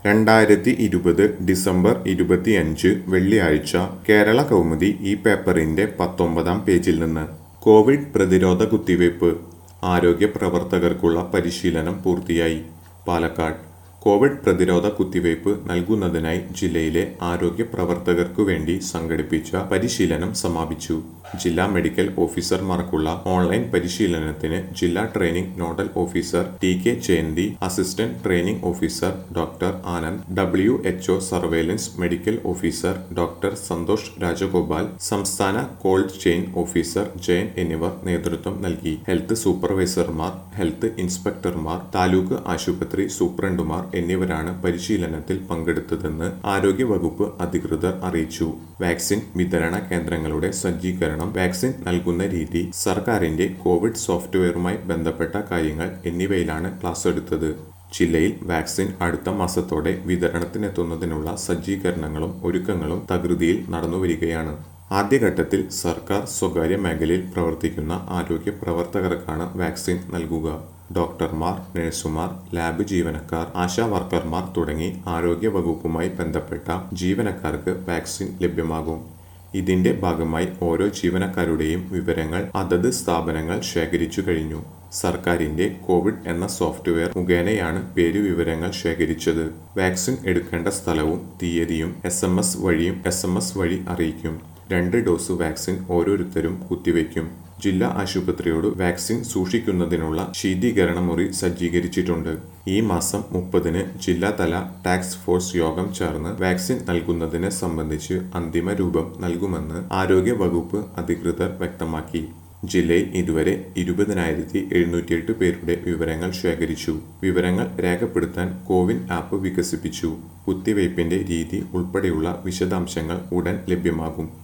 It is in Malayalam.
രണ്ടായിരത്തി ഇരുപത് ഡിസംബർ ഇരുപത്തിയഞ്ച് വെള്ളിയാഴ്ച കേരള കൗമുദി ഈ പേപ്പറിന്റെ പത്തൊമ്പതാം പേജിൽ നിന്ന് കോവിഡ് പ്രതിരോധ കുത്തിവയ്പ് ആരോഗ്യ പ്രവർത്തകർക്കുള്ള പരിശീലനം പൂർത്തിയായി പാലക്കാട് കോവിഡ് പ്രതിരോധ കുത്തിവയ്പ് നൽകുന്നതിനായി ജില്ലയിലെ ആരോഗ്യ പ്രവർത്തകർക്കു വേണ്ടി സംഘടിപ്പിച്ച പരിശീലനം സമാപിച്ചു ജില്ലാ മെഡിക്കൽ ഓഫീസർമാർക്കുള്ള ഓൺലൈൻ പരിശീലനത്തിന് ജില്ലാ training nodal officer T K Jayanthi assistant training officer doctor Anand W H O surveillance medical officer doctor Santhosh Rajagopal സംസ്ഥാന കോൾഡ് ചെയിൻ ഓഫീസർ ജയൻ എന്നിവർ നേതൃത്വം നൽകി ഹെൽത്ത് സൂപ്പർവൈസർമാർ ഹെൽത്ത് ഇൻസ്പെക്ടർമാർ താലൂക്ക് ആശുപത്രി സൂപ്രണ്ടുമാർ എന്നിവരാണ് പരിശീലനത്തിൽ പങ്കെടുത്തതെന്ന് ആരോഗ്യ വകുപ്പ് അധികൃതർ അറിയിച്ചു വാക്സിൻ വിതരണ കേന്ദ്രങ്ങളുടെ സജ്ജീകരണം വാക്സിൻ നൽകുന്ന രീതി സർക്കാരിന്റെ കോവിഡ് സോഫ്റ്റ്വെയറുമായി ബന്ധപ്പെട്ട കാര്യങ്ങൾ എന്നിവയിലാണ് ക്ലാസ് എടുത്തത് ജില്ലയിൽ വാക്സിൻ അടുത്ത മാസത്തോടെ വിതരണത്തിനെത്തുന്നതിനുള്ള സജ്ജീകരണങ്ങളും ഒരുക്കങ്ങളും തകൃതിയിൽ നടന്നുവരികയാണ് ആദ്യഘട്ടത്തിൽ സർക്കാർ സ്വകാര്യ മേഖലയിൽ പ്രവർത്തിക്കുന്ന ആരോഗ്യ പ്രവർത്തകർക്കാണ് വാക്സിൻ നൽകുക ഡോക്ടർമാർ നഴ്സുമാർ ലാബ് ജീവനക്കാർ ആശാ വർക്കർമാർ തുടങ്ങി ആരോഗ്യ വകുപ്പുമായി ബന്ധപ്പെട്ട ജീവനക്കാർക്ക് വാക്സിൻ ലഭ്യമാകും ഇതിന്റെ ഭാഗമായി ഓരോ ജീവനക്കാരുടെയും വിവരങ്ങൾ അതത് സ്ഥാപനങ്ങൾ ശേഖരിച്ചു കഴിഞ്ഞു സർക്കാരിന്റെ കോവിഡ് എന്ന സോഫ്റ്റ്വെയർ മുഖേനയാണ് പേരുവിവരങ്ങൾ ശേഖരിച്ചത് വാക്സിൻ എടുക്കേണ്ട സ്ഥലവും തീയതിയും എസ് എം എസ് വഴിയും എസ് എം എസ് വഴി അറിയിക്കും രണ്ട് ഡോസ് വാക്സിൻ ഓരോരുത്തരും കുത്തിവയ്ക്കും ജില്ലാ ആശുപത്രിയോട് വാക്സിൻ സൂക്ഷിക്കുന്നതിനുള്ള ശീതീകരണ മുറി സജ്ജീകരിച്ചിട്ടുണ്ട് ഈ മാസം മുപ്പതിന് ജില്ലാതല ടാസ്ക് ഫോഴ്സ് യോഗം ചേർന്ന് വാക്സിൻ നൽകുന്നതിനെ സംബന്ധിച്ച് അന്തിമ രൂപം നൽകുമെന്ന് ആരോഗ്യ വകുപ്പ് അധികൃതർ വ്യക്തമാക്കി ജില്ലയിൽ ഇതുവരെ ഇരുപതിനായിരത്തി എഴുന്നൂറ്റിയെട്ട് പേരുടെ വിവരങ്ങൾ ശേഖരിച്ചു വിവരങ്ങൾ രേഖപ്പെടുത്താൻ കോവിൻ ആപ്പ് വികസിപ്പിച്ചു കുത്തിവയ്പിന്റെ രീതി ഉൾപ്പെടെയുള്ള വിശദാംശങ്ങൾ ഉടൻ ലഭ്യമാകും